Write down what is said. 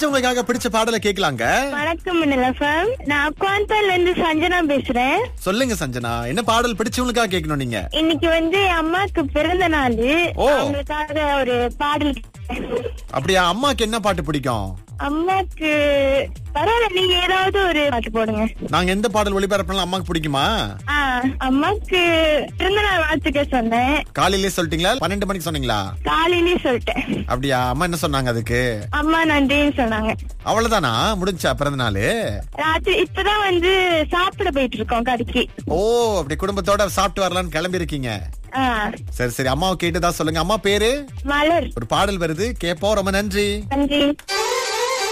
பிடிச்சவங்களுக்காக பிடிச்ச பாடலை கேட்கலாங்க வணக்கம் நிலஃபம் நான் குவாந்தால இருந்து சஞ்சனா பேசுறேன் சொல்லுங்க சஞ்சனா என்ன பாடல் பிடிச்சவங்களுக்காக கேட்கணும் நீங்க இன்னைக்கு வந்து என் அம்மாக்கு பிறந்த நாள் ஓ. அவங்களுக்காக ஒரு பாடல் அப்படியா அம்மாக்கு என்ன பாட்டு பிடிக்கும் அம்மாக்கு பரவாயில்ல நீங்க ஏதாவது ஒரு பாட்டு போடுங்க நாங்க எந்த பாடல் ஒளிபரப்பினாலும் அம்மாக்கு பிடிக்குமா ஆ அம்மாக்கு பிறந்த நாள் வாழ்த்துக்க சொன்னேன் காலையிலே சொல்லிட்டீங்களா பன்னெண்டு மணிக்கு சொன்னீங்களா காலையிலயே சொல்லிட்டேன் அப்படியா அம்மா என்ன சொன்னாங்க அதுக்கு அம்மா நன்றின்னு சொன்னாங்க அவ்வளவுதானா முடிஞ்சா பிறந்த நாள் ராத்திரி இப்பதான் வந்து சாப்பிட போயிட்டு இருக்கோம் கடைக்கு ஓ அப்படி குடும்பத்தோட சாப்பிட்டு வரலாம்னு கிளம்பி இருக்கீங்க ஆ சரி சரி அம்மாவை கேட்டுதான் சொல்லுங்க அம்மா பேரு மலர் ஒரு பாடல் வருது கேப்போம் ரொம்ப நன்றி நன்றி